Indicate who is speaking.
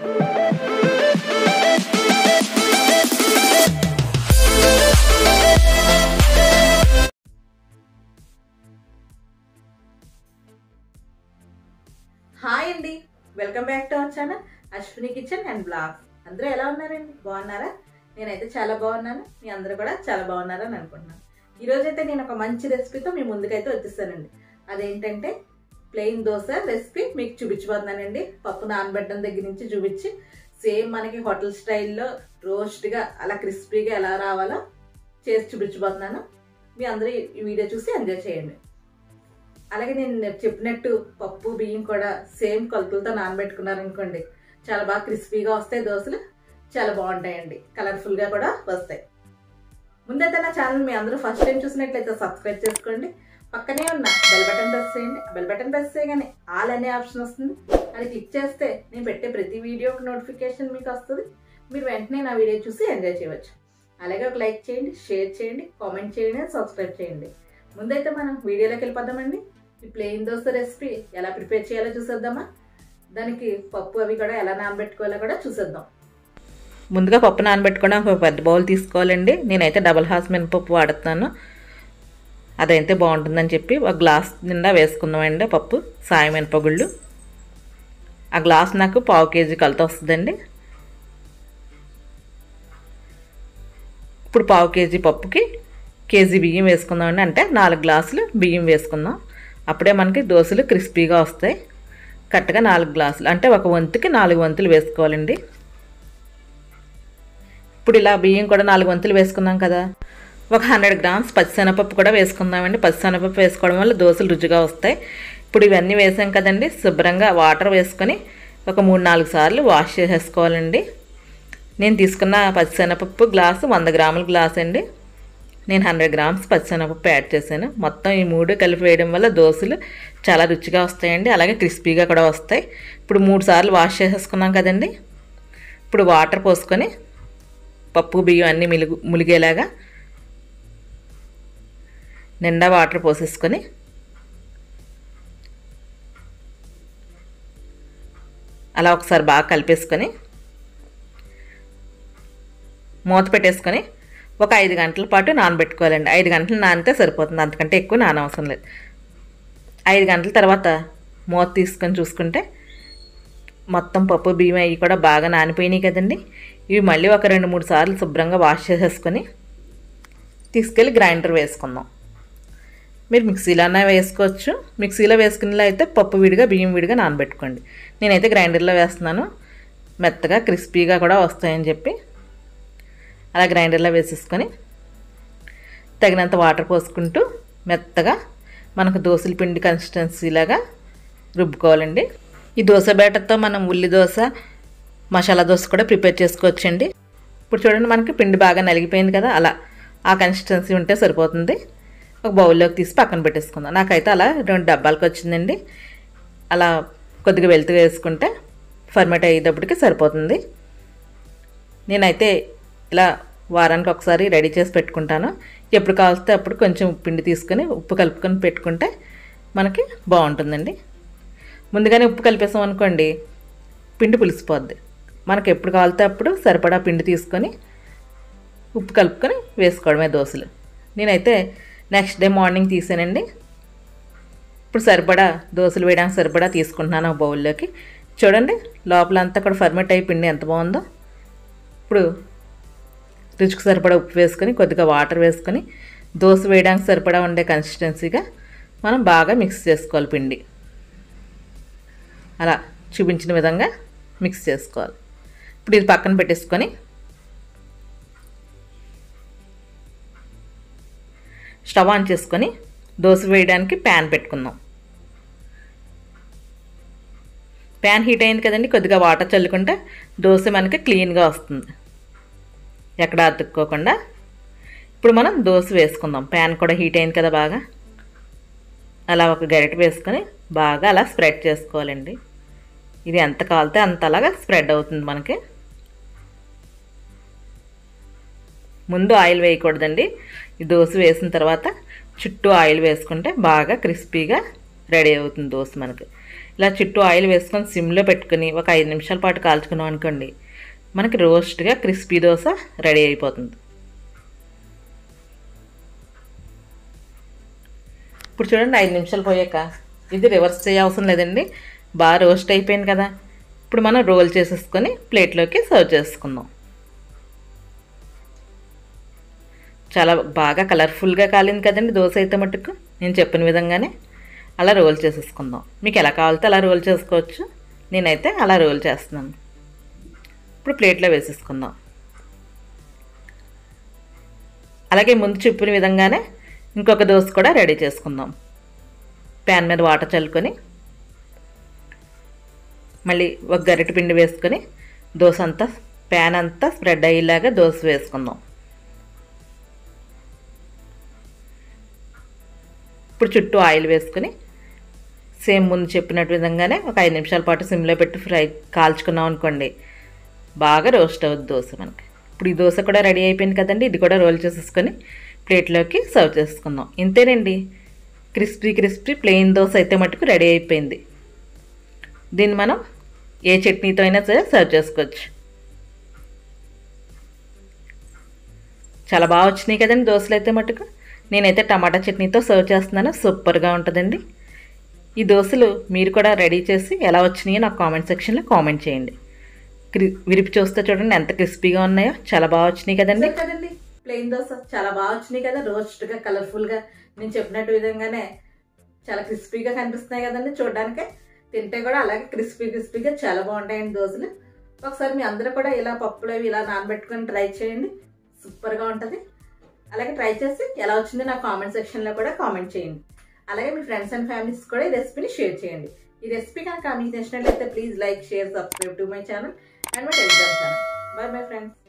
Speaker 1: hi అండి welcome back to our channel Ashwini kitchen and blogs అందరూ ఎలా ఉన్నారండి బాగున్నారా నేనైతే చాలా బాగున్నాను మీ అందరూ కూడా చాలా బాగున్నారని అనుకుంటున్నాను ఈరోజు అయితే నేను ఒక మంచి రెసిపీతో మీ ముందుకైతే వచ్చేసానండి అదేంటంటే ప్లెయిన్ దోశ రెసిపీ మీకు చూపించబోతున్నానండి పప్పు నానబెట్టడం దగ్గర నుంచి చూపించి సేమ్ మనకి హోటల్ స్టైల్లో రోస్ట్గా అలా క్రిస్పీగా ఎలా రావాలో చేసి చూపించబోతున్నాను మీ అందరూ ఈ వీడియో చూసి ఎంజాయ్ చేయండి అలాగే నేను చెప్పినట్టు పప్పు బియ్యం కూడా సేమ్ కొలతలతో నానబెట్టుకున్నారనుకోండి చాలా బాగా క్రిస్పీగా వస్తాయి దోశలు చాలా బాగుంటాయండి కలర్ఫుల్గా కూడా వస్తాయి ముందైతే నా ఛానల్ మీ అందరూ ఫస్ట్ టైం చూసినట్లయితే సబ్స్క్రైబ్ చేసుకోండి పక్కనే ఉన్న బెల్ బటన్ ప్రెస్ చేయండి బెల్ బటన్ ప్రెస్ చేయగానే ఆల్ అనే ఆప్షన్ వస్తుంది అది క్లిక్ చేస్తే నేను పెట్టే ప్రతి వీడియోకి నోటిఫికేషన్ మీకు వస్తుంది మీరు వెంటనే నా వీడియో చూసి ఎంజాయ్ చేయవచ్చు అలాగే ఒక లైక్ చేయండి షేర్ చేయండి కామెంట్ చేయండి సబ్స్క్రైబ్ చేయండి ముందైతే మనం వీడియోలోకి వెళ్ళిపోదామండి ఈ ప్లెయిన్ దోశ రెసిపీ ఎలా ప్రిపేర్ చేయాలో చూసేద్దామా దానికి పప్పు అవి కూడా ఎలా నానబెట్టుకోవాలో కూడా చూసేద్దాం
Speaker 2: ముందుగా పప్పు నానబెట్టుకోవడం ఒక పెద్ద బౌల్ తీసుకోవాలండి నేనైతే డబల్ హాస్ మినపప్పు వాడుతున్నాను అదైతే బాగుంటుందని చెప్పి ఒక గ్లాస్ నిండా వేసుకుందామండి పప్పు సాయి మినపగుళ్ళు ఆ గ్లాస్ నాకు పావు కేజీ కలత వస్తుందండి ఇప్పుడు పావు కేజీ పప్పుకి కేజీ బియ్యం వేసుకుందామండి అంటే నాలుగు గ్లాసులు బియ్యం వేసుకుందాం అప్పుడే మనకి దోశలు క్రిస్పీగా వస్తాయి కరెక్ట్గా నాలుగు గ్లాసులు అంటే ఒక వంతుకి నాలుగు వంతులు వేసుకోవాలండి ఇప్పుడు ఇలా బియ్యం కూడా నాలుగు వంతులు వేసుకున్నాం కదా ఒక హండ్రెడ్ గ్రామ్స్ పచ్చిశనగపప్పు కూడా వేసుకుందామండి పచ్చిశనగపప్పు వేసుకోవడం వల్ల దోశలు రుచిగా వస్తాయి ఇప్పుడు ఇవన్నీ వేసాం కదండి శుభ్రంగా వాటర్ వేసుకొని ఒక మూడు నాలుగు సార్లు వాష్ చేసేసుకోవాలండి నేను తీసుకున్న పచ్చిశనగపప్పు గ్లాసు వంద గ్రాముల గ్లాస్ అండి నేను హండ్రెడ్ గ్రామ్స్ పచ్చిశనగపప్పు యాడ్ చేశాను మొత్తం ఈ మూడు కలిపి వేయడం వల్ల దోశలు చాలా రుచిగా వస్తాయండి అలాగే క్రిస్పీగా కూడా వస్తాయి ఇప్పుడు మూడు సార్లు వాష్ చేసేసుకున్నాం కదండి ఇప్పుడు వాటర్ పోసుకొని పప్పు బియ్యం అన్నీ మిలుగు ములిగేలాగా నిండా వాటర్ పోసేసుకొని అలా ఒకసారి బాగా కలిపేసుకొని మూత పెట్టేసుకొని ఒక ఐదు గంటల పాటు నానబెట్టుకోవాలండి ఐదు గంటలు నానితే సరిపోతుంది అంతకంటే ఎక్కువ నానవసరం లేదు ఐదు గంటల తర్వాత మూత తీసుకొని చూసుకుంటే మొత్తం పప్పు బియ్యం అవి కూడా బాగా నానిపోయినాయి కదండి ఇవి మళ్ళీ ఒక రెండు మూడు సార్లు శుభ్రంగా వాష్ చేసేసుకొని తీసుకెళ్ళి గ్రైండర్ వేసుకుందాం మీరు మిక్సీలోనే వేసుకోవచ్చు మిక్సీలో వేసుకునేలా అయితే పప్పు విడిగా బియ్యం విడిగా నానబెట్టుకోండి నేనైతే గ్రైండర్లో వేస్తున్నాను మెత్తగా క్రిస్పీగా కూడా వస్తాయని చెప్పి అలా గ్రైండర్లో వేసేసుకొని తగినంత వాటర్ పోసుకుంటూ మెత్తగా మనకు దోశల పిండి కన్సిస్టెన్సీలాగా రుబ్బుకోవాలండి ఈ దోశ బ్యాటర్తో మనం ఉల్లి దోశ మసాలా దోశ కూడా ప్రిపేర్ చేసుకోవచ్చండి ఇప్పుడు చూడండి మనకి పిండి బాగా నలిగిపోయింది కదా అలా ఆ కన్సిస్టెన్సీ ఉంటే సరిపోతుంది ఒక బౌల్లోకి తీసి పక్కన పెట్టేసుకుందాం నాకైతే అలా రెండు డబ్బాలకు వచ్చిందండి అలా కొద్దిగా వెళ్తూ వేసుకుంటే ఫర్మేట్ అయ్యేటప్పటికి సరిపోతుంది నేనైతే ఇలా వారానికి ఒకసారి రెడీ చేసి పెట్టుకుంటాను ఎప్పుడు కావలిస్తే అప్పుడు కొంచెం పిండి తీసుకొని ఉప్పు కలుపుకొని పెట్టుకుంటే మనకి బాగుంటుందండి ముందుగానే ఉప్పు కలిపేసాం అనుకోండి పిండి పులిసిపోద్ది మనకి ఎప్పుడు కావాలితే అప్పుడు సరిపడా పిండి తీసుకొని ఉప్పు కలుపుకొని వేసుకోవడమే దోశలు నేనైతే నెక్స్ట్ డే మార్నింగ్ తీసానండి ఇప్పుడు సరిపడా దోశలు వేయడానికి సరిపడా తీసుకుంటున్నాను ఒక బౌల్లోకి చూడండి లోపలంతా కూడా ఫర్మేట్ అయ్యి పిండి ఎంత బాగుందో ఇప్పుడు రుచికి సరిపడా ఉప్పు వేసుకొని కొద్దిగా వాటర్ వేసుకొని దోశ వేయడానికి సరిపడా ఉండే కన్సిస్టెన్సీగా మనం బాగా మిక్స్ చేసుకోవాలి పిండి అలా చూపించిన విధంగా మిక్స్ చేసుకోవాలి ఇప్పుడు ఇది పక్కన పెట్టేసుకొని స్టవ్ ఆన్ చేసుకొని దోశ వేయడానికి ప్యాన్ పెట్టుకుందాం ప్యాన్ హీట్ అయింది కదండి కొద్దిగా వాటర్ చల్లుకుంటే దోశ మనకి క్లీన్గా వస్తుంది ఎక్కడ అతుక్కోకుండా ఇప్పుడు మనం దోశ వేసుకుందాం ప్యాన్ కూడా హీట్ అయింది కదా బాగా అలా ఒక గరిటె వేసుకొని బాగా అలా స్ప్రెడ్ చేసుకోవాలండి ఇది ఎంత కాలితే అంత అలాగా స్ప్రెడ్ అవుతుంది మనకి ముందు ఆయిల్ వేయకూడదండి ఈ దోశ వేసిన తర్వాత చుట్టూ ఆయిల్ వేసుకుంటే బాగా క్రిస్పీగా రెడీ అవుతుంది దోశ మనకి ఇలా చుట్టూ ఆయిల్ వేసుకొని సిమ్లో పెట్టుకుని ఒక ఐదు నిమిషాల పాటు కాల్చుకున్నాం అనుకోండి మనకి రోస్ట్గా క్రిస్పీ దోశ రెడీ అయిపోతుంది ఇప్పుడు చూడండి ఐదు నిమిషాలు పోయాక ఇది రివర్స్ చేయ అవసరం లేదండి బాగా రోస్ట్ అయిపోయింది కదా ఇప్పుడు మనం రోల్ చేసేసుకొని ప్లేట్లోకి సర్వ్ చేసుకుందాం చాలా బాగా కలర్ఫుల్గా కాలింది కదండి దోశ అయితే మటుకు నేను చెప్పిన విధంగానే అలా రోల్ చేసేసుకుందాం మీకు ఎలా కావాలితే అలా రోల్ చేసుకోవచ్చు నేనైతే అలా రోల్ చేస్తున్నాను ఇప్పుడు ప్లేట్లో వేసేసుకుందాం అలాగే ముందు చెప్పిన విధంగానే ఇంకొక దోశ కూడా రెడీ చేసుకుందాం ప్యాన్ మీద వాటర్ చల్లుకొని మళ్ళీ ఒక గరిటె పిండి వేసుకొని దోశ అంతా ప్యాన్ అంతా స్ప్రెడ్ అయ్యేలాగా దోశ వేసుకుందాం ఇప్పుడు చుట్టూ ఆయిల్ వేసుకొని సేమ్ ముందు చెప్పినట్టు విధంగానే ఒక ఐదు నిమిషాల పాటు సిమ్లో పెట్టి ఫ్రై కాల్చుకున్నాం అనుకోండి బాగా రోస్ట్ అవుద్ది దోశ మనకి ఇప్పుడు ఈ దోశ కూడా రెడీ అయిపోయింది కదండి ఇది కూడా రోల్ చేసేసుకొని ప్లేట్లోకి సర్వ్ చేసుకుందాం ఇంతేనండి క్రిస్పీ క్రిస్పీ ప్లెయిన్ దోశ అయితే మటుకు రెడీ అయిపోయింది దీన్ని మనం ఏ చట్నీతో అయినా సరే సర్వ్ చేసుకోవచ్చు చాలా బాగా వచ్చినాయి కదండి దోశలు అయితే మటుకు నేనైతే టమాటా చట్నీతో సర్వ్ చేస్తున్నాను సూపర్గా ఉంటుందండి ఈ దోశలు మీరు కూడా రెడీ చేసి ఎలా వచ్చినాయో నాకు కామెంట్ సెక్షన్లో కామెంట్ చేయండి క్రి విరిపి చూస్తే చూడండి ఎంత క్రిస్పీగా ఉన్నాయో చాలా బాగా వచ్చినాయి కదండి
Speaker 1: చూసారు కదండి ప్లెయిన్ దోశ చాలా బాగా వచ్చినాయి కదా రోస్ట్ గా కలర్ఫుల్ గా నేను చెప్పినట్టు విధంగానే చాలా క్రిస్పీగా కనిపిస్తున్నాయి కదండి చూడడానికి తింటే కూడా అలాగే క్రిస్పీ క్రిస్పీగా చాలా బాగుంటాయండి దోశలు ఒకసారి మీ అందరూ కూడా ఇలా పప్పులు అవి ఇలా నానబెట్టుకొని ట్రై చేయండి సూపర్గా ఉంటుంది అలాగే ట్రై చేసి ఎలా వచ్చిందో నా కామెంట్ సెక్షన్లో కూడా కామెంట్ చేయండి అలాగే మీ ఫ్రెండ్స్ అండ్ ఫ్యామిలీస్ కూడా ఈ రెసిపీని షేర్ చేయండి ఈ రెసిపీ కనుక మీకు నచ్చినట్లయితే please like share subscribe to my channel and my Telegram channel bye my friends